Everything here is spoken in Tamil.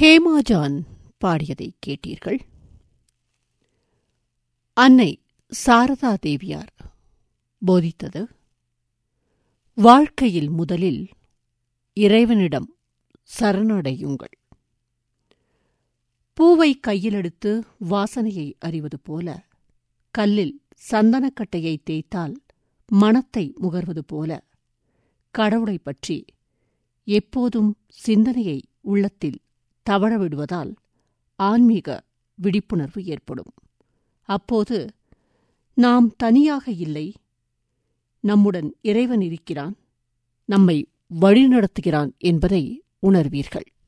ஹேமாஜான் பாடியதை கேட்டீர்கள் அன்னை சாரதா தேவியார் போதித்தது வாழ்க்கையில் முதலில் இறைவனிடம் சரணடையுங்கள் பூவை கையிலெடுத்து வாசனையை அறிவது போல கல்லில் சந்தனக்கட்டையை தேய்த்தால் மனத்தை முகர்வது போல கடவுளைப் பற்றி எப்போதும் சிந்தனையை உள்ளத்தில் தவழ விடுவதால் ஆன்மீக விழிப்புணர்வு ஏற்படும் அப்போது நாம் தனியாக இல்லை நம்முடன் இறைவன் இருக்கிறான் நம்மை வழிநடத்துகிறான் என்பதை உணர்வீர்கள்